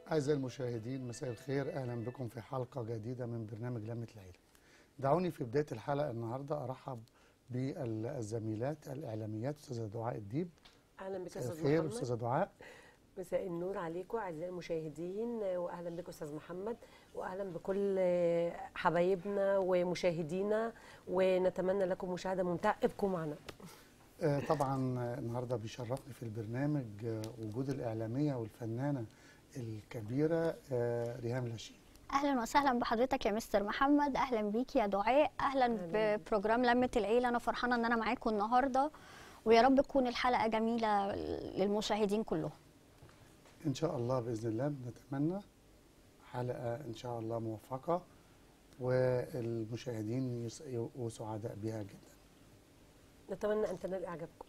أعزائي المشاهدين مساء الخير أهلا بكم في حلقة جديدة من برنامج لمة العيلة دعوني في بداية الحلقة النهاردة أرحب بالزميلات الإعلاميات أستاذة دعاء الديب اهلا بك مساء استاذ الخير محمد أستاذة دعاء مساء النور عليكم اعزائي المشاهدين واهلا بكم استاذ محمد واهلا بكل حبايبنا ومشاهدينا ونتمنى لكم مشاهده ممتعه ابقوا معنا آه، طبعا آه، النهاردة بيشرفني في البرنامج آه، وجود الإعلامية والفنانة الكبيرة آه، ريهام لاشين اهلا وسهلا بحضرتك يا مستر محمد اهلا بيك يا دعاء اهلا أهلاً ببروجرام لمة العيله انا فرحانه ان انا معاكم النهارده ويا رب تكون الحلقه جميله للمشاهدين كلهم إن شاء الله بإذن الله نتمنى حلقة إن شاء الله موفقة والمشاهدين يس- يبقوا سعداء بها جدا نتمنى ان تنال اعجابكم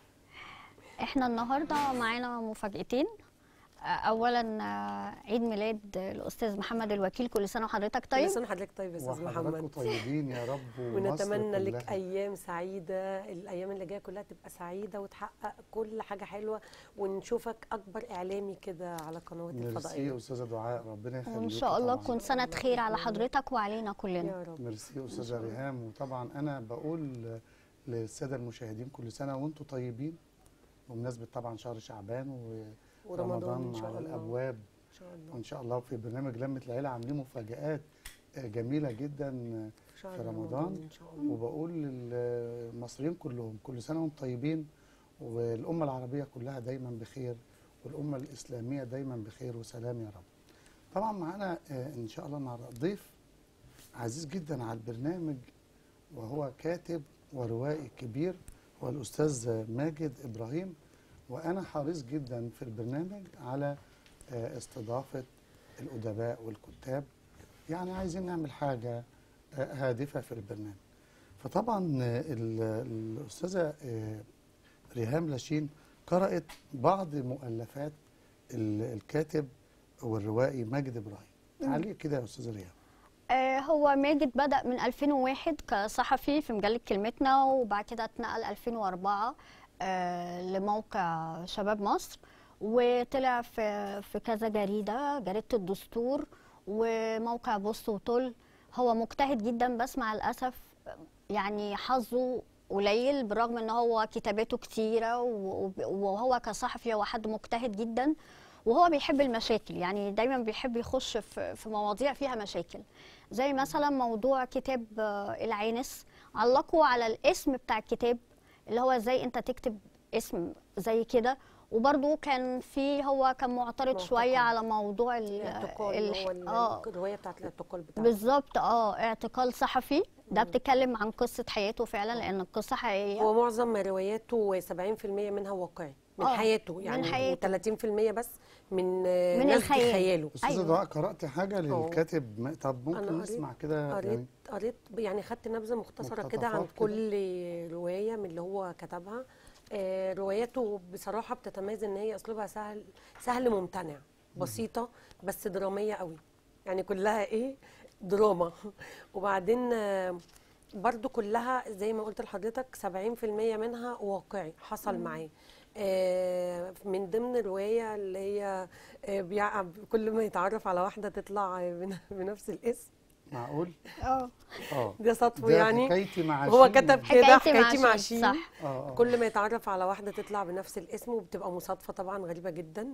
احنا النهارده معانا مفاجاتين آه، اولا آه، عيد ميلاد الاستاذ محمد الوكيل كل سنه وحضرتك طيب طيب كل سنه وحضرتك طيب يا استاذ وحضراتكم محمد طيبين يا رب ومصر ونتمنى لك كلها. ايام سعيده الايام اللي جايه كلها تبقى سعيده وتحقق كل حاجه حلوه ونشوفك اكبر اعلامي كده على قنوات ميرسي الفضائيه استاذه دعاء ربنا يخليك وان شاء الله طبعاً. تكون سنه خير على حضرتك وعلينا كلنا يا رب ميرسي استاذه ريهام وطبعا انا بقول للساده المشاهدين كل سنه وانتم طيبين بمناسبه طبعا شهر شعبان و- ورمضان ورمضان ان شاء على الله الابواب ان شاء الله وان شاء الله في برنامج لمه العيله عاملين مفاجآت آه، جميله جدا ان شاء في الله رمضان ان شاء الله وبقول للمصريين كلهم كل سنه وانتم طيبين والامه العربيه كلها دايما بخير والامه الاسلاميه دايما بخير وسلام يا رب. طبعا معانا آه، ان شاء الله النهارده ضيف عزيز جدا على البرنامج وهو كاتب وروائي كبير هو الاستاذ ماجد ابراهيم وانا حريص جدا في البرنامج على آه، استضافه الادباء والكتاب يعني عايزين نعمل حاجه آه، هادفه في البرنامج فطبعا آه، ال- الاستاذه آه، ريهام لاشين قرات بعض مؤلفات ال- الكاتب والروائي ماجد ابراهيم تعالي كده يا استاذه ريهام آه، هو ماجد بدأ من 2001 كصحفي في مجلة كلمتنا وبعد كده اتنقل 2004 آه، لموقع شباب مصر وطلع في في كذا جريدة جريدة الدستور وموقع بوست وطل هو مجتهد جدا بس مع الأسف يعني حظه قليل بالرغم ان هو كتاباته كتيرة و- وب- وهو كصحفي هو حد مجتهد جدا وهو بيحب المشاكل يعني دايما بيحب يخش في في مواضيع فيها مشاكل زي مثلا موضوع كتاب آه، العانس علقوا على الاسم بتاع الكتاب اللي هو ازاي انت تكتب اسم زي كده وبرضه كان في هو كان معترض معتقل. شويه على موضوع ال- الاعتقال ال- هو ال- اه الروايه بتاعت الاعتقال بتاعته بالظبط اه اعتقال صحفي ده بتتكلم عن قصه حياته فعلا لان القصه حقيقيه هو معظم رواياته 70% منها واقعي من آه، حياته من يعني حياته. و30% بس من من نسج الخيال. خياله استاذه أيوة. دعاء قرات حاجه للكاتب م- طب أنا ممكن قريت- نسمع كده قريت يعني قريت يعني خدت نبذه مختصره كده عن مقتطفات كده. كل روايه من اللي هو كتبها آه، رواياته بصراحه بتتميز ان هي اسلوبها سهل سهل ممتنع بسيطه بس دراميه قوي يعني كلها ايه دراما وبعدين آه، برضو كلها زي ما قلت لحضرتك 70% منها واقعي حصل معاه آه، من ضمن الروايه اللي هي آه، بيع- كل ما يتعرف على واحده تطلع بن- بنفس الاسم معقول اه اه ده سطفه ده يعني حكايتي مع هو شيرين. كتب كده حكايتي مع شين، شين صح اه آه. كل ما يتعرف على واحده تطلع بنفس الاسم وبتبقى مصادفه طبعا غريبه جدا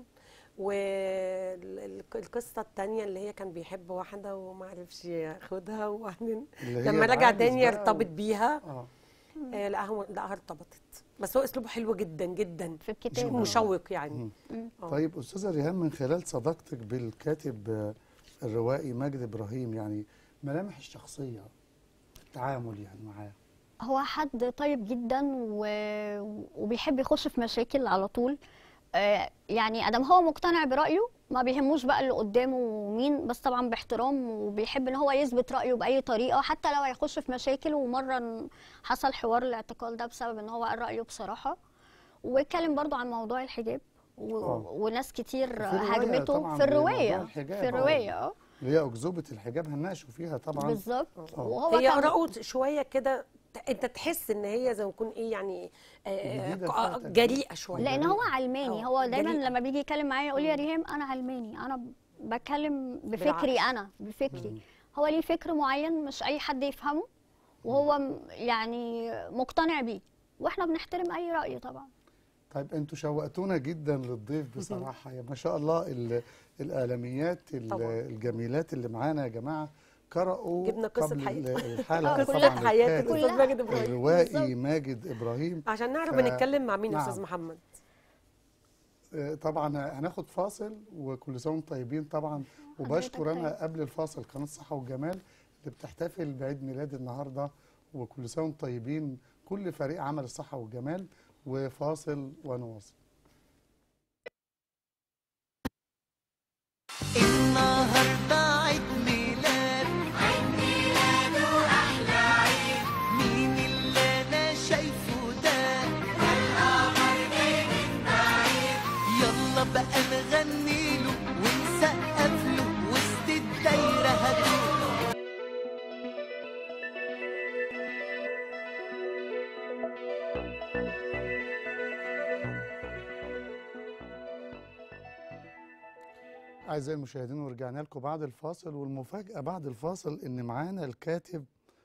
والقصه الثانيه اللي هي كان بيحب واحده وما عرفش ياخدها وبعدين اللي هي لما رجع العاجز تاني بقى يرتبط و- بيها اه آه، لقاها لقاها ارتبطت بس هو اسلوبه حلو جدا جدا في الكتاب مشوق يعني مم. آه. طيب استاذه ريهام من خلال صداقتك بالكاتب آه، الروائي ماجد ابراهيم يعني ملامح الشخصيه التعامل يعني معاه هو حد طيب جدا و... وبيحب يخش في مشاكل على طول آه، يعني ادم هو مقتنع برايه ما بيهموش بقى اللي قدامه مين بس طبعا باحترام وبيحب ان هو يثبت رايه باي طريقه حتى لو هيخش في مشاكل ومره ن- حصل حوار الاعتقال ده بسبب ان هو قال رايه بصراحه واتكلم برضو عن موضوع الحجاب و... آه. وناس كتير وفي الرواية هاجمته طبعاً في بموضوع الروايه الحجاب، في آه. الروايه اه اللي هي اكذوبه الحجاب هنناقشوا فيها طبعا بالظبط آه. وهو هي كان اراءه شويه كده ت- انت تحس ان هي زي ما يكون ايه يعني آه، جديدة آه، بتاعتك. جريئه شويه لان هو علماني آه، هو دايما جريء. لما بيجي يتكلم معايا يقول لي يا ريهام انا علماني انا بتكلم بالعقل. بفكري انا بفكري هو ليه فكر معين مش اي حد يفهمه وهو م- يعني مقتنع بيه واحنا بنحترم اي راي طبعا طيب انتوا شوقتونا جدا للضيف بصراحه يا ما شاء الله ال- الاعلاميات ال- طبعاً. الجميلات اللي معانا يا جماعه قرأوا جبنا قصة قبل حياة. ال- الحلقه قصة طبعا حياة الكاتب الأستاذ ماجد إبراهيم الروائي بالظبط. ماجد ابراهيم عشان نعرف ف- بنتكلم مع مين يا نعم. أستاذ محمد آه، طبعا هناخد فاصل وكل سنه وانتم طيبين طبعا وبشكر طيب. انا قبل الفاصل قناه الصحه والجمال اللي بتحتفل بعيد ميلادي النهارده وكل سنه وانتم طيبين كل فريق عمل الصحه والجمال وفاصل ونواصل النهارده عيد ميلاد عيد ميلاده احلى عيد مين اللي انا شايفه ده ده القمر جاي من بعيد يلا بقى نغني له ونسقف له وسط الدايره هدوء أعزائي المشاهدين ورجعنا لكم بعد الفاصل والمفاجأة بعد الفاصل إن معانا الكاتب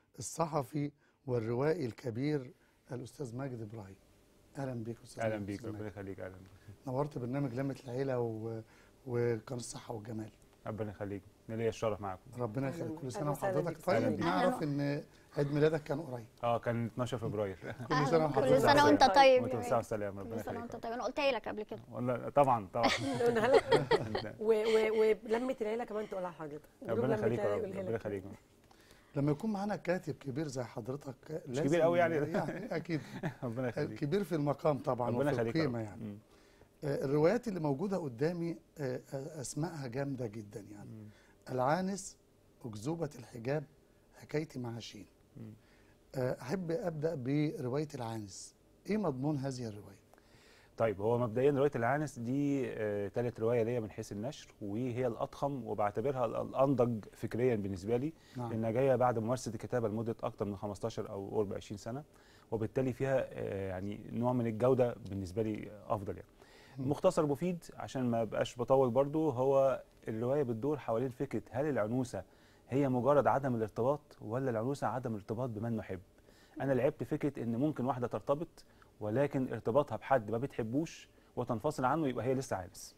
الصحفي والروائي الكبير الأستاذ ماجد إبراهيم أهلا بيك أستاذ اهلا ماجد. بيك أستاذ ربنا ماجد. يخليك اهلا بيك نورت برنامج لمة العيلة و... وقناة الصحة والجمال ربنا يخليك انا ليا الشرف معاكم ربنا أهلاً- يخليك كل أهلاً سنة وسهلاً وحضرتك بك. طيب أهلاً. نعرف إن عيد ميلادك كان قريب اه كان 12 فبراير كل سنة كل وحضرتك سنه وانت طيب. طيب وانتم يا بالصحه ماجد. والسلامه ربنا كل سنه وانت يخليك طيب انا قلتها لك قبل كده والله طبعا طبعا نقولها لك و- و- ولمة العيلة كمان تقولها لحضرتك جروب ربنا لمة يخليك يا العيلة رب يقولها ربنا لك. يخليك لما يكون معانا كاتب كبير زي حضرتك لازم كبير قوي يعني. يعني أكيد ربنا يخليك كبير في المقام طبعا ربنا وفي يخليك يا القيمة رب. يعني مم. آه، الروايات اللي موجودة قدامي آه، آه، أسمائها جامدة جدا يعني مم. العانس أكذوبة الحجاب حكايتي مع شين مم. آه، أحب أبدأ برواية العانس إيه مضمون هذه الرواية؟ طيب هو مبدئيا روايه العانس دي آه، تالت روايه ليا من حيث النشر وهي الاضخم وبعتبرها ال- الانضج فكريا بالنسبه لي نعم لانها جايه بعد ممارسه الكتابه لمده اكتر من 15 او قرب 20 سنه وبالتالي فيها آه، يعني نوع من الجوده بالنسبه لي افضل يعني مم. مختصر مفيد عشان ما بقاش بطول برضو هو الروايه بتدور حوالين فكره هل العنوسه هي مجرد عدم الارتباط ولا العنوسه عدم الارتباط بمن نحب انا لعبت فكره ان ممكن واحده ترتبط ولكن ارتباطها بحد ما بتحبوش وتنفصل عنه يبقى هي لسه عانس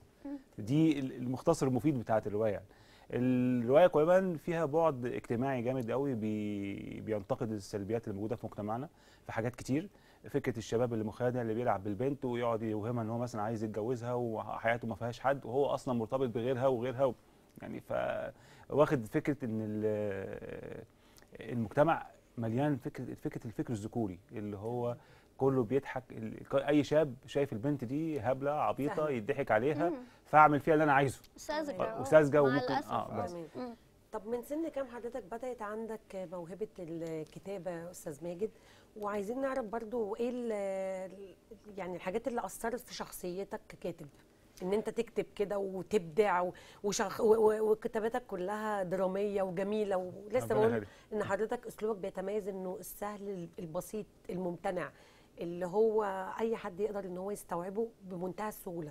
دي ال- المختصر المفيد بتاعت الروايه يعني. الروايه كمان فيها بعد اجتماعي جامد قوي بي بينتقد السلبيات اللي موجوده في مجتمعنا في حاجات كتير فكره الشباب اللي مخادع اللي بيلعب بالبنت ويقعد يوهمها ان هو مثلا عايز يتجوزها وحياته ما فيهاش حد وهو اصلا مرتبط بغيرها وغيرها و... يعني ف واخد فكره ان ال- المجتمع مليان فكره فكره الفكر الذكوري اللي هو كله بيضحك ال- اي شاب شايف البنت دي هبله عبيطه سهل. يضحك عليها مم. فاعمل فيها اللي انا عايزه ساذجه آه، آه، وساذجة مع وممكن- الأسف، آه، آه. بس. تمام. مم. طب من سن كام حضرتك بدأت عندك موهبة الكتابة يا أستاذ ماجد وعايزين نعرف برضو إيه ال- يعني الحاجات اللي أثرت في شخصيتك ككاتب إن أنت تكتب كده وتبدع و- وشخ... و- و- وكتاباتك كلها درامية وجميلة ولسه ربنا بقول يخليك. إن حضرتك أسلوبك بيتميز إنه السهل البسيط الممتنع اللي هو أي حد يقدر إن هو يستوعبه بمنتهى السهولة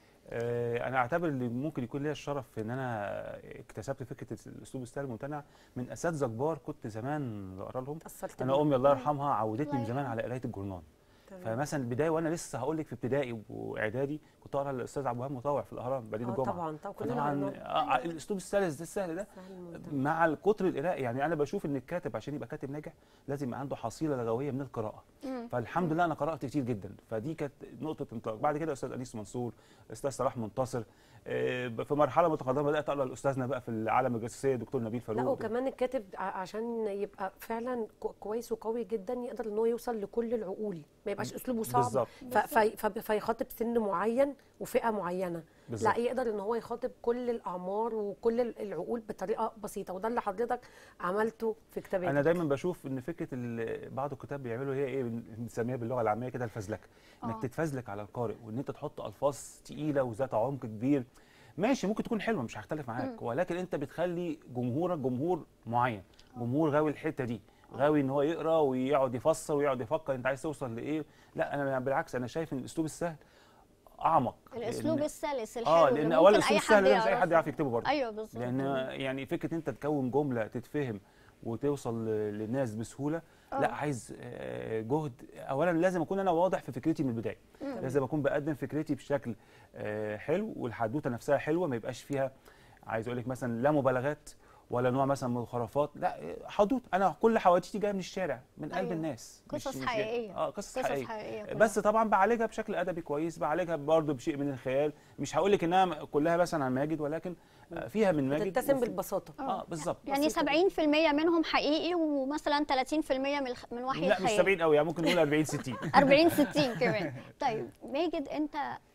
آه، انا اعتبر ان ممكن يكون ليا الشرف في ان انا اكتسبت فكره الاسلوب السهل الممتنع من اساتذه كبار كنت زمان بقرا لهم أثرت انا بيه. امي الله يرحمها عودتني الله من زمان يرحمها. على قرايه الجورنال تمام. فمثلا البدايه وانا لسه هقول لك في ابتدائي واعدادي كنت اقرا الاستاذ عبد الوهاب مطاوع في الاهرام بريد آه الجمعه طبعا طبعا كلنا طبعا قريناه. الاسلوب السلس ده السهل ده سهل الممتنع. مع الكتر القراء يعني انا بشوف ان الكاتب عشان يبقى كاتب ناجح لازم يبقى عنده حصيله لغويه من القراءه مم. فالحمد لله انا قرات كتير جدا فدي كانت نقطه انطلاق بعد كده استاذ انيس منصور استاذ صلاح منتصر آه، في مرحله متقدمه بدات اقرا لاستاذنا بقى في العالم الجاسوسيه دكتور نبيل لا فاروق وكمان الكاتب ع- عشان يبقى فعلا كو- كويس وقوي جدا يقدر ان هو يوصل لكل العقول ما يبقاش اسلوبه صعب بالظبط ف- في- ف- فيخاطب سن معين وفئه معينه بالظبط لا يقدر ان هو يخاطب كل الاعمار وكل ال- العقول بطريقه بسيطه وده اللي حضرتك عملته في كتاباتك انا دايما بشوف ان فكره ال- بعض الكتاب بيعملوا هي ايه بن- بنسميها باللغه العاميه كده الفزلكه انك آه. تتفزلك على القارئ وان انت تحط الفاظ تقيله وذات عمق كبير ماشي ممكن تكون حلوه مش هختلف معاك ولكن انت بتخلي جمهورك جمهور معين جمهور غاوي الحته دي غاوي ان هو يقرا ويقعد يفسر ويقعد يفكر انت عايز توصل لايه لا انا بالعكس انا شايف ان الاسلوب السهل اعمق الاسلوب لأن- السلس الحلو اه اللي لان اولا ممكن الاسلوب اي السهل حد ده مش اي حد يعرفه. يعرف يكتبه برضه ايوه بالظبط لان يعني فكره انت تكون جمله تتفهم وتوصل ل- للناس بسهوله لا عايز آه، جهد اولا لازم اكون انا واضح في فكرتي من البدايه لازم اكون بقدم فكرتي بشكل آه، حلو والحدوته نفسها حلوه ما يبقاش فيها عايز اقول لك مثلا لا مبالغات ولا نوع مثلا من الخرافات لا حدوته انا كل حواديتي جايه من الشارع من قلب أيوة. الناس مش- قصص مش- حقيقية. اه قصص, قصص حقيقيه, حقيقية كلها. بس طبعا بعالجها بشكل ادبي كويس بعالجها برضه بشيء من الخيال مش هقول لك انها كلها مثلا عن ماجد ولكن آه، فيها من ماجد بتتسم وفي- بالبساطه اه بالظبط يعني 70% منهم حقيقي ومثلا 30% من الخ- من وحي لا مش الخيال 70 قوي يعني ممكن نقول 40 60 40 60 كمان طيب ماجد انت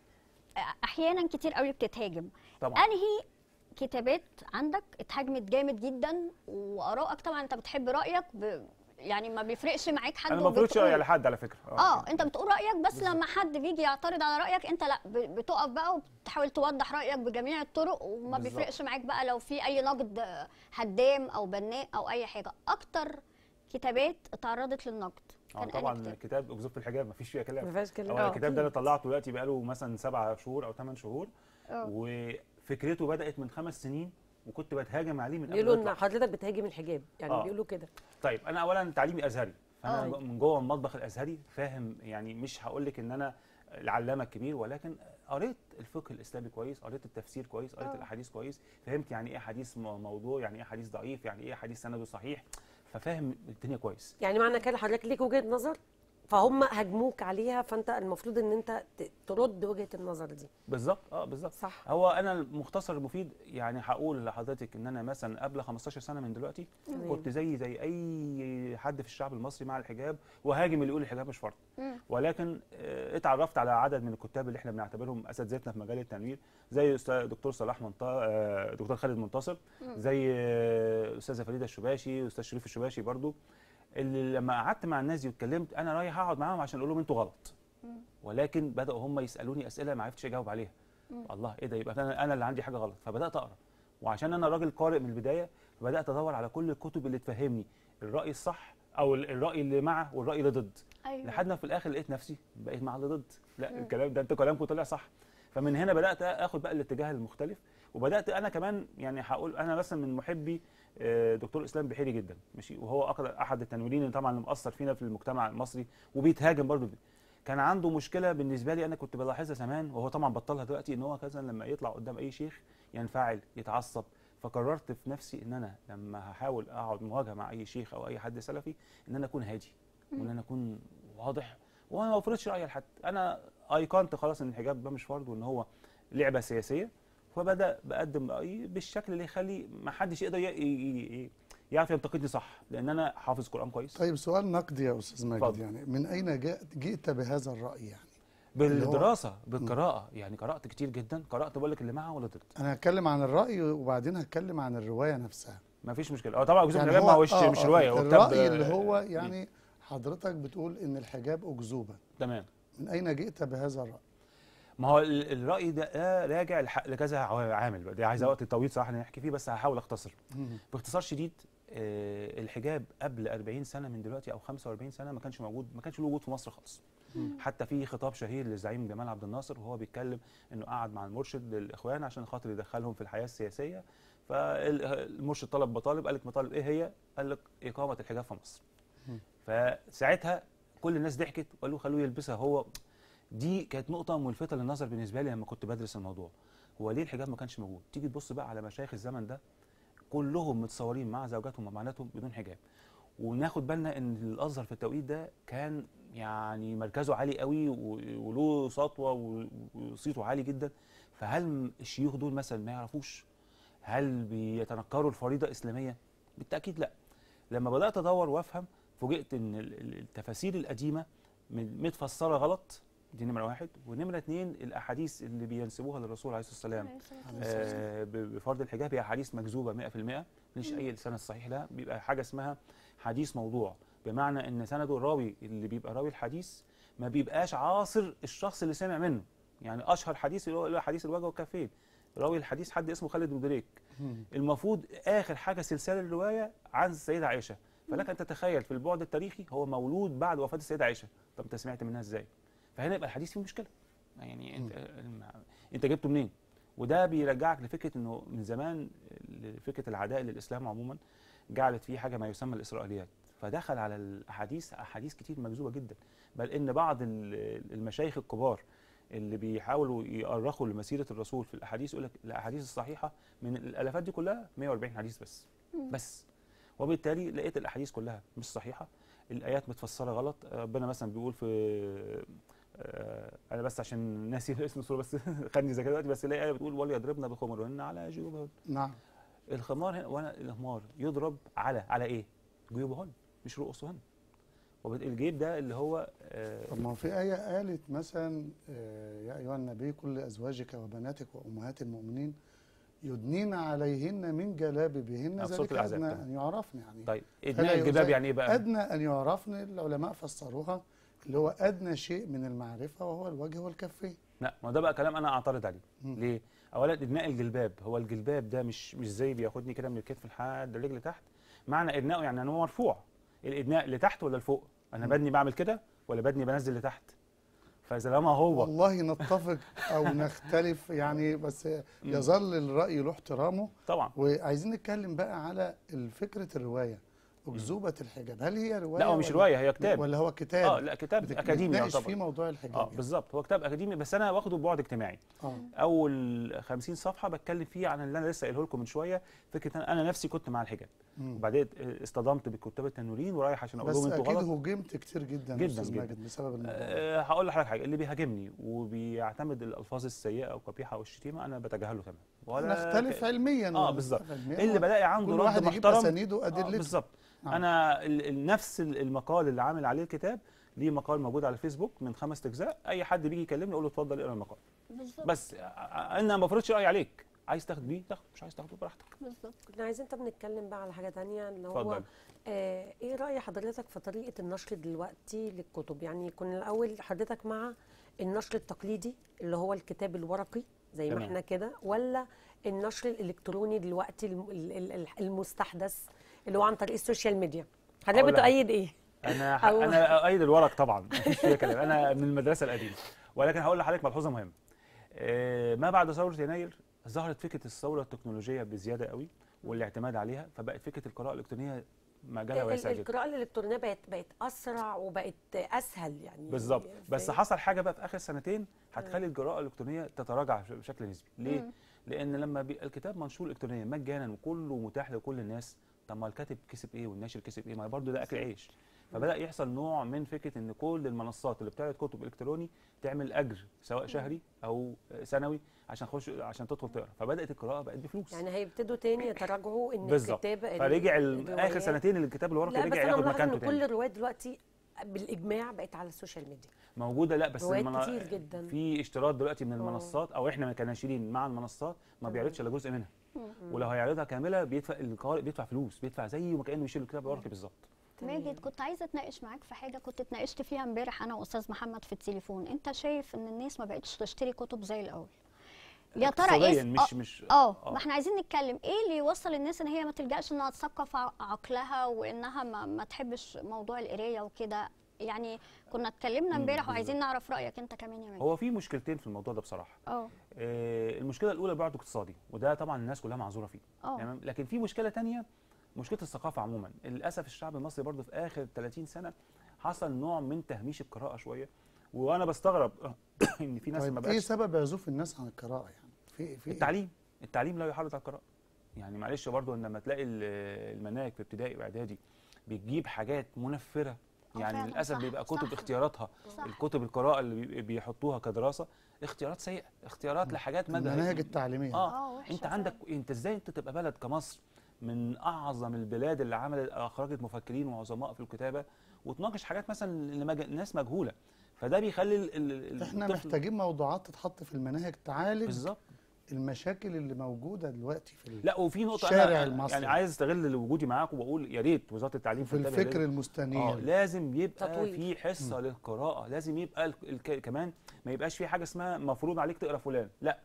احيانا كتير قوي بتتهاجم طبعا انهي كتابات عندك اتهاجمت جامد جدا وارائك طبعا انت بتحب رايك ب... يعني ما بيفرقش معاك حد انا ما بفرضش وبتقول- رايي على حد على فكره اه انت بتقول رايك بس لما حد بيجي يعترض على رايك انت لا ب- بتقف بقى وبتحاول توضح رايك بجميع الطرق وما بالظبط. بيفرقش معاك بقى لو في اي نقد هدام او بناء او اي حاجه اكتر كتابات اتعرضت للنقد اه كان طبعا أنهي كتاب؟ كتاب اكذوبه الحجاب ما فيش فيها كلام ما فيهاش كلام هو آه، الكتاب ده انا أكيد. طلعته دلوقتي بقاله مثلا سبع شهور او ثمان شهور اه. وفكرته بدات من خمس سنين وكنت بتهاجم عليه من قبل بيقولوا ما ان يطلع. حضرتك بتهاجم الحجاب يعني آه. بيقولوا كده طيب انا اولا تعليمي ازهري فانا آه. جو- من جوه المطبخ الازهري فاهم يعني مش هقول لك ان انا العلامه الكبير ولكن قريت الفقه الاسلامي كويس قريت التفسير كويس قريت آه. الاحاديث كويس فهمت يعني ايه حديث م- موضوع يعني ايه حديث ضعيف يعني ايه حديث سنده صحيح ففاهم الدنيا كويس يعني معنى كده حضرتك ليك وجهه نظر فهم هاجموك عليها فانت المفروض ان انت ت- ترد وجهه النظر دي بالظبط اه بالظبط صح هو انا المختصر المفيد يعني هقول لحضرتك ان انا مثلا قبل 15 سنه من دلوقتي تمام. كنت زي زي اي حد في الشعب المصري مع الحجاب وهاجم اللي يقول الحجاب مش فرض مم. ولكن آه، اتعرفت على عدد من الكتاب اللي احنا بنعتبرهم اساتذتنا في مجال التنوير زي أستاذ- دكتور صلاح منطا آه، دكتور خالد منتصر زي آه، استاذه فريده الشباشي استاذ شريف الشباشي برضو اللي لما قعدت مع الناس دي واتكلمت انا رايح اقعد معاهم عشان اقول لهم انتوا غلط ولكن بداوا هم يسالوني اسئله ما عرفتش اجاوب عليها الله ايه ده يبقى انا انا اللي عندي حاجه غلط فبدات اقرا وعشان انا راجل قارئ من البدايه بدات ادور على كل الكتب اللي تفهمني الراي الصح او ال- الراي اللي مع والراي اللي ضد ايوه لحد ما في الاخر لقيت نفسي بقيت مع اللي ضد لا الكلام ده انتوا كلامكم طلع صح فمن هنا بدات اخد بقى الاتجاه المختلف وبدات انا كمان يعني هقول انا مثلا من محبي آه، دكتور اسلام بحيري جدا ماشي وهو أقدر- احد التنويرين اللي طبعا اللي مؤثر فينا في المجتمع المصري وبيتهاجم برضه كان عنده مشكله بالنسبه لي انا كنت بلاحظها زمان وهو طبعا بطلها دلوقتي ان هو كذا لما يطلع قدام اي شيخ ينفعل يتعصب فقررت في نفسي ان انا لما هحاول اقعد مواجهه مع اي شيخ او اي حد سلفي ان انا اكون هادي وان انا اكون واضح وانا ما بفرضش رايي لحد انا ايقنت خلاص ان الحجاب ده مش فرض وان هو لعبه سياسيه فبدا بقدم رايي بالشكل اللي يخلي ما حدش يقدر ي- ي- ي- يعرف ينتقدني صح لان انا حافظ قران كويس طيب سؤال نقدي يا استاذ ماجد اتفضل. يعني من اين جاء جئت بهذا الراي يعني اللي هو- بالدراسه بالقراءه يعني قرات كتير جدا قرات بقول لك اللي معه ولا ضد انا هتكلم عن الراي وبعدين هتكلم عن الروايه نفسها ما فيش مشكله اه طبعا جزء من يعني الحجاب ما هو هوش آه، مش آه، روايه هو كتاب الراي آه، اللي هو دين. يعني حضرتك بتقول ان الحجاب اكذوبه تمام من اين جئت بهذا الراي ما هو ال- الراي ده آه راجع لح- لكذا عوا- عامل بقى دي عايزه وقت طويل صراحه نحكي فيه بس هحاول اختصر باختصار شديد آه الحجاب قبل 40 سنه من دلوقتي او 45 سنه ما كانش موجود ما كانش له وجود في مصر خالص حتى في خطاب شهير للزعيم جمال عبد الناصر وهو بيتكلم انه قعد مع المرشد للاخوان عشان خاطر يدخلهم في الحياه السياسيه فالمرشد طلب مطالب قال لك مطالب ايه هي؟ قال لك اقامه الحجاب في مصر. فساعتها كل الناس ضحكت وقالوا خلوه يلبسها هو دي كانت نقطه ملفته للنظر بالنسبه لي لما كنت بدرس الموضوع. هو ليه الحجاب ما كانش موجود؟ تيجي تبص بقى على مشايخ الزمن ده كلهم متصورين مع زوجاتهم وبناتهم بدون حجاب. وناخد بالنا ان الازهر في التوقيت ده كان يعني مركزه عالي قوي و- وله سطوه و- وصيته عالي جدا فهل الشيوخ دول مثلا ما يعرفوش هل بيتنكروا الفريضه الاسلاميه بالتاكيد لا لما بدات ادور وافهم فوجئت ان ال- ال- التفاسير القديمه م- متفسره غلط دي نمره واحد ونمره اتنين الاحاديث اللي بينسبوها للرسول عليه الصلاه والسلام آه، ب- بفرض الحجاب هي احاديث مكذوبه 100% مش اي سند صحيح لها بيبقى حاجه اسمها حديث موضوع بمعنى ان سنده الراوي اللي بيبقى راوي الحديث ما بيبقاش عاصر الشخص اللي سمع منه يعني اشهر حديث اللي هو اللي هو حديث الوجه والكفين راوي الحديث حد اسمه خالد بن دريك المفروض اخر حاجه سلسله الروايه عن السيده عائشه فلك ان تتخيل في البعد التاريخي هو مولود بعد وفاه السيده عائشه طب انت سمعت منها ازاي فهنا يبقى الحديث فيه مشكله يعني انت الم- انت جبته منين وده بيرجعك لفكره انه من زمان فكره العداء للاسلام عموما جعلت فيه حاجه ما يسمى الاسرائيليات فدخل على الاحاديث احاديث كتير مكذوبه جدا بل ان بعض ال- المشايخ الكبار اللي بيحاولوا يؤرخوا لمسيره الرسول في الاحاديث يقول لك الاحاديث الصحيحه من الالافات دي كلها 140 حديث بس بس وبالتالي لقيت الاحاديث كلها مش صحيحه الايات متفسره غلط ربنا مثلا بيقول في آه، انا بس عشان ناسي اسم السوره بس خدني زي كده دلوقتي بس الاقي ايه بتقول وليضربن بخمرهن على جيوبهن نعم الخمار هنا وانا الخمار يضرب على على ايه؟ جيوبهن مش رؤوسهن والجيب ده اللي هو آه، طب ما هو في آية قالت مثلا آه، يا أيها النبي كل أزواجك وبناتك وأمهات المؤمنين يدنين عليهن من جلابيبهن آه، في سورة ذلك الأحزاب أدنى طبعا. أن يعرفن يعني طيب فلا ادناء الجباب يزال- يعني ايه بقى؟ أدنى أن يعرفن العلماء فسروها اللي هو أدنى شيء من المعرفة وهو الوجه والكفين لا ما ده بقى كلام انا اعترض عليه مم. ليه اولا ادناء الجلباب هو الجلباب ده مش مش زي بياخدني كده من الكتف لحد الرجل تحت معنى ادناءه يعني ان هو مرفوع الادناء لتحت ولا لفوق انا مم. بدني بعمل كده ولا بدني بنزل لتحت فاذا لما هو والله نتفق أو نختلف يعني بس يظل الرأي له احترامه طبعا وعايزين نتكلم بقى على فكرة الرواية أكذوبة الحجاب هل هي رواية لا هو مش ولا- روايه هي كتاب ولا هو كتاب اه لا كتاب بتك- اكاديمي بتناقش يعتبر فيه موضوع الحجاب اه يعني. بالظبط هو كتاب اكاديمي بس انا واخده ببعد اجتماعي اه اول 50 صفحه بتكلم فيه عن اللي انا لسه قايله لكم من شويه فكره أن انا نفسي كنت مع الحجاب مم. وبعدين اصطدمت بالكتاب التنويرين ورايح عشان اقول بس لهم انتوا اكيد غلط هجمت كتير جدا جداً، استاذ جداً. ماجد بسبب الموضوع ده. أه هقول لحضرتك حاجه اللي بيهاجمني وبيعتمد الالفاظ السيئه والقبيحه والشتيمه انا بتجاهله تماما ولا نختلف علميا اه ولا بالظبط نختلف علمياً اللي بلاقي عنده كل رد واحد يجيب محترم اسانيده آه وادلته بالظبط نعم. انا ال- ال- نفس ال- المقال اللي عامل عليه الكتاب ليه مقال موجود على الفيسبوك من خمس اجزاء اي حد بيجي يكلمني اقول له اتفضل اقرا المقال بالظبط بس آه، آه، انا ما بفرضش رايي عليك عايز تاخد بيه تاخد مش عايز تاخده براحتك بالظبط كنا عايزين طب نتكلم بقى على حاجه تانية اللي هو اتفضل آه ايه راي حضرتك في طريقه النشر دلوقتي للكتب يعني كنا الاول حضرتك مع النشر التقليدي اللي هو الكتاب الورقي زي ما تمام. احنا كده ولا النشر الالكتروني دلوقتي الم- ال- ال- ال- المستحدث اللي هو عن طريق السوشيال ميديا حضرتك أقول لك. بتؤيد ايه انا أو- انا اؤيد الورق طبعا مفيش فيها كلام انا من المدرسه القديمه ولكن هقول لحضرتك ملحوظه مهمه آه، ما بعد ثوره يناير ظهرت فكره الثوره التكنولوجيه بزياده قوي والاعتماد عليها فبقت فكره القراءه الالكترونيه مجالها ال- واسع ال- جدا القراءه الالكترونيه بقت بقت اسرع وبقت اسهل يعني بالظبط بس فاهم؟ حصل حاجه بقى في اخر سنتين هتخلي القراءه الالكترونيه تتراجع ش- بشكل نسبي ليه مم. لان لما بيبقى الكتاب منشور الكترونيا مجانا وكله متاح لكل الناس طب ما الكاتب كسب ايه والناشر كسب ايه ما برضه ده اكل عيش فبدا يحصل نوع من فكره ان كل المنصات اللي بتعرض كتب الكتروني تعمل اجر سواء شهري او سنوي عشان تخش عشان تدخل تقرا فبدات القراءه بقت بفلوس يعني هيبتدوا تاني يتراجعوا ان بالظبط الكتابه ال- فرجع ال- اخر الروايات- سنتين اللي الكتاب الورقي لا بس رجع انا ياخد ملاحظه ان مكانته كل تاني الروايات دلوقتي بالاجماع بقت على السوشيال ميديا موجوده لا بس روايات المنا- كتير جدا. في اشتراط دلوقتي من آه. المنصات او احنا كناشرين مع المنصات ما تمام. بيعرضش الا جزء منها ولو هيعرضها كامله بيدفع القارئ بيدفع فلوس بيدفع زي ما كانه بيشيل الكتاب الورقي بالظبط ماجد كنت عايزه اتناقش معاك في حاجه كنت اتناقشت فيها امبارح انا واستاذ محمد في التليفون انت شايف ان الناس ما بقتش تشتري كتب زي الاول يا ترى اقتصادياً ايه مش مش اه ما احنا عايزين نتكلم ايه اللي يوصل الناس ان هي ما تلجاش انها تثقف ع- عقلها وانها ما, ما تحبش موضوع القرايه وكده يعني كنا اتكلمنا مم، امبارح وعايزين بالظبط. نعرف رايك انت كمان يا ماجد هو في مشكلتين في الموضوع ده بصراحه اه آه، المشكله الاولى بعد اقتصادي وده طبعا الناس كلها معذوره فيه اه تمام لكن في مشكله تانية مشكله الثقافه عموما للاسف الشعب المصري برضه في اخر 30 سنه حصل نوع من تهميش القراءه شويه وانا بستغرب ان في ناس ما طيب ايه بقاش سبب عزوف الناس عن القراءه يعني في في التعليم التعليم لا يحرض على القراءه يعني معلش برضو ان لما تلاقي ال- المناهج في ابتدائي واعدادي بتجيب حاجات منفره آه يعني فعلاً، للاسف صح، بيبقى كتب صح. اختياراتها صح. الكتب القراءه اللي بي- بيحطوها كدراسه اختيارات سيئه اختيارات لحاجات ما المناهج التعليميه اه اه وحشه انت عندك انت ازاي انت تبقى بلد كمصر من اعظم البلاد اللي عملت اخرجت مفكرين وعظماء في الكتابه وتناقش حاجات مثلا لمج... ناس مجهوله فده بيخلي ال... ال... احنا الطفل- محتاجين موضوعات تتحط في المناهج تعالج بالظبط المشاكل اللي موجوده دلوقتي في ال- لا وفي نقطه الشارع انا المصري. يعني عايز استغل وجودي معاكم واقول يا ريت وزاره التعليم في تنتبه الفكر لل- المستنير اه لازم يبقى تطوير. في حصه للقراءه لازم يبقى ال... الك... كمان ما يبقاش في حاجه اسمها مفروض عليك تقرا فلان لا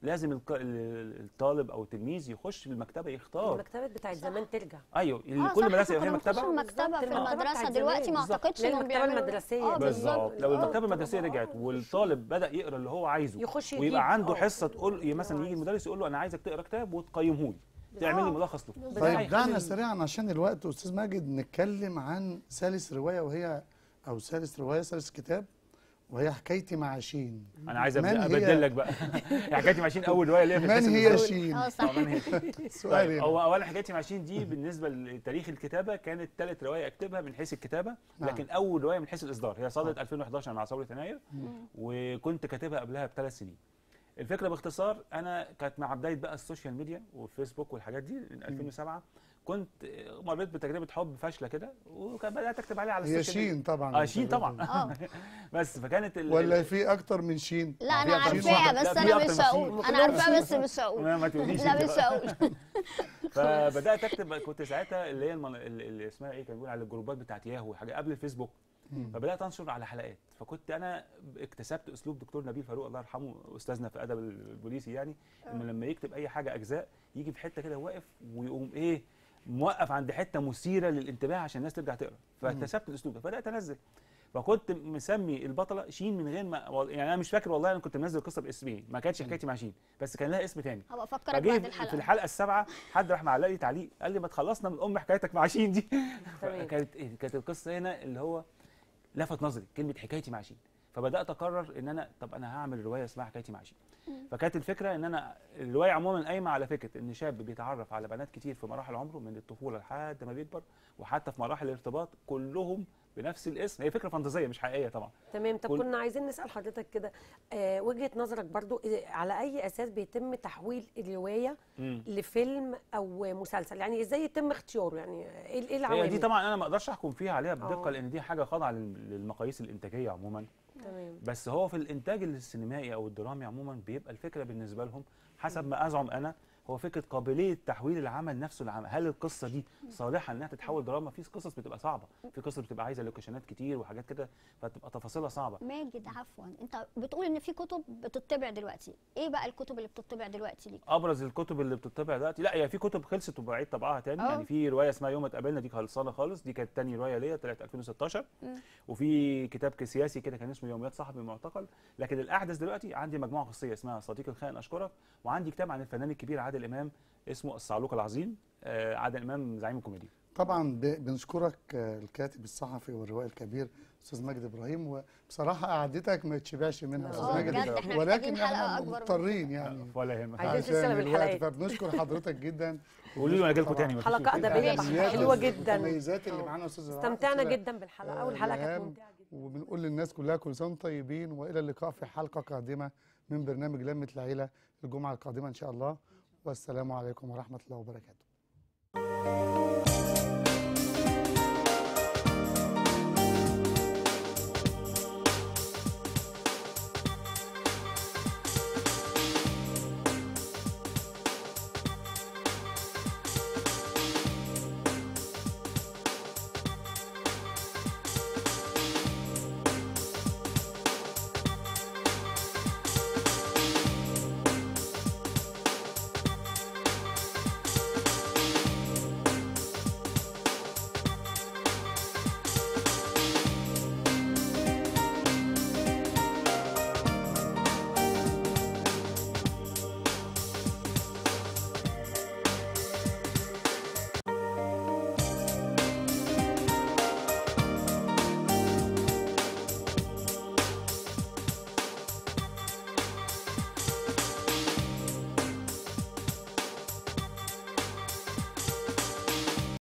لازم الك- ال- الطالب او التلميذ يخش المكتبه يختار المكتبات بتاعت زمان ترجع ايوه آه، كل صح، مدرسه يبقى كنا فيها بنخش مكتبه المكتبه في بالظبط، المكتبة المدرسه بتاعت دلوقتي ما زمان. اعتقدش اللي هي انهم المكتبة بيعملوا المدرسية اه دي. بالظبط بالظبط لو آه، المكتبه طبعاً. المدرسيه رجعت والطالب بدا يقرا اللي هو عايزه يخش يجيب. ويبقى عنده آه. حصه تقول اللي مثلا هو يجي عايزه. المدرس يقول له انا عايزك تقرا كتاب وتقيمه لي تعمل لي آه. ملخص له بالظبط. ده طيب هيخلي دعنا ال- سريعا عشان الوقت استاذ ماجد نتكلم عن ثالث روايه وهي او ثالث روايه ثالث كتاب وهي حكايتي مع شين انا عايز من ابدا هي- ابدل لك بقى حكايتي مع شين اول روايه ليا في من القسم هي الأول. شين اه آه، صح من هي سؤال طيب هنا. هو اولا حكايتي مع شين دي بالنسبه لتاريخ الكتابه كانت ثالث روايه اكتبها من حيث الكتابه نعم. لكن اول روايه من حيث الاصدار هي صادت 2011 مع ثوره يناير وكنت كاتبها قبلها بثلاث سنين الفكره باختصار انا كانت مع بدايه بقى السوشيال ميديا والفيسبوك والحاجات دي من 2007 كنت مريت بتجربه حب فاشله كده وكان بدات اكتب عليها على هي السوشيال ميديا شين طبعا اه شين طبعا اه بس فكانت ال- ولا في اكتر من شين لا انا في أكتر من عارفاها شين. بس لا، في انا أكتر مش من هقول شين. انا عارفاها بس مش هقول ما ما تقوليش لا أنت مش بقى. هقول فبدات اكتب كنت ساعتها اللي هي المن... اللي اسمها ايه كان بيقول على الجروبات بتاعت ياهو حاجه قبل الفيسبوك فبدات انشر على حلقات فكنت انا اكتسبت اسلوب دكتور نبيل فاروق الله يرحمه استاذنا في ادب البوليسي يعني انه لما يكتب اي حاجه اجزاء يجي في حته كده واقف ويقوم ايه موقف عند حته مثيره للانتباه عشان الناس ترجع تقرا فاكتسبت الاسلوب ده فبدات انزل فكنت مسمي البطله شين من غير ما يعني انا مش فاكر والله انا كنت منزل القصه باسمين ما كانتش حكايتي مع شين بس كان لها اسم تاني هبقى افكرك فجه بعد في الحلقه الحلقه السابعه حد راح معلق لي تعليق قال لي ما تخلصنا من ام حكايتك مع شين دي تمام. كانت إيه؟ كانت القصه هنا اللي هو لفت نظري كلمه حكايتي مع شين فبدات اقرر ان انا طب انا هعمل روايه اسمها حكايتي مع شين فكانت الفكره ان انا الروايه عموما قايمه على فكره ان شاب بيتعرف على بنات كتير في مراحل عمره من الطفوله لحد ما بيكبر وحتى في مراحل الارتباط كلهم بنفس الاسم هي فكره فانتازيه مش حقيقيه طبعا تمام طب كل- كنا عايزين نسال حضرتك كده آه وجهه نظرك برضو إيه- على اي اساس بيتم تحويل الروايه مم. لفيلم او مسلسل يعني ازاي يتم اختياره يعني ايه إيه هي العوامل دي طبعا انا ما اقدرش احكم فيها عليها آه. بدقه لان دي حاجه خاضعه لل- للمقاييس الانتاجيه عموما تمام بس هو في الانتاج السينمائي او الدرامي عموما بيبقى الفكره بالنسبه لهم حسب ما ازعم انا هو فكره قابليه تحويل العمل نفسه لعمل هل القصه دي صالحه انها تتحول دراما في قصص بتبقى صعبه في قصص بتبقى عايزه لوكيشنات كتير وحاجات كده فتبقى تفاصيلها صعبه ماجد عفوا انت بتقول ان في كتب بتطبع دلوقتي ايه بقى الكتب اللي بتطبع دلوقتي ليك ابرز الكتب اللي بتطبع دلوقتي لا هي في كتب خلصت وبعيد طبعها تاني آه. يعني في روايه اسمها يوم ما اتقابلنا دي خلصانه خالص دي كانت تاني روايه ليا طلعت 2016 وفي كتاب سياسي كده كان اسمه يوميات صاحب المعتقل لكن الاحدث دلوقتي عندي مجموعه قصيه اسمها صديق الخائن اشكرك وعندي كتاب عن الفنان الكبير عادل امام اسمه الصعلوك العظيم آه، عادل امام زعيم الكوميديا طبعا ب- بنشكرك آه، الكاتب الصحفي والروائي الكبير استاذ ماجد ابراهيم وبصراحه قعدتك ما تشبعش منها اه استاذ ماجد بجد احنا ولكن محتاجين حلقه احنا اكبر من مضطرين يعني ولا يهمك عايزين عشان سلسلة من الوقت، الحلقات. فبنشكر حضرتك جدا قولوا لي وانا اجي لكم تاني مفيش حلقه مشكلة. ادبيه ماشي. بحتة حلوه جدا المميزات اللي آه. معانا استاذ استمتعنا أستاذة جدا بالحلقه آه، اول حلقه كانت ريهام، ممتعه جدا وبنقول للناس كلها كل سنه وانتم طيبين والى اللقاء في حلقه قادمه من برنامج لمه العيله الجمعه القادمه ان شاء الله والسلام عليكم ورحمه الله وبركاته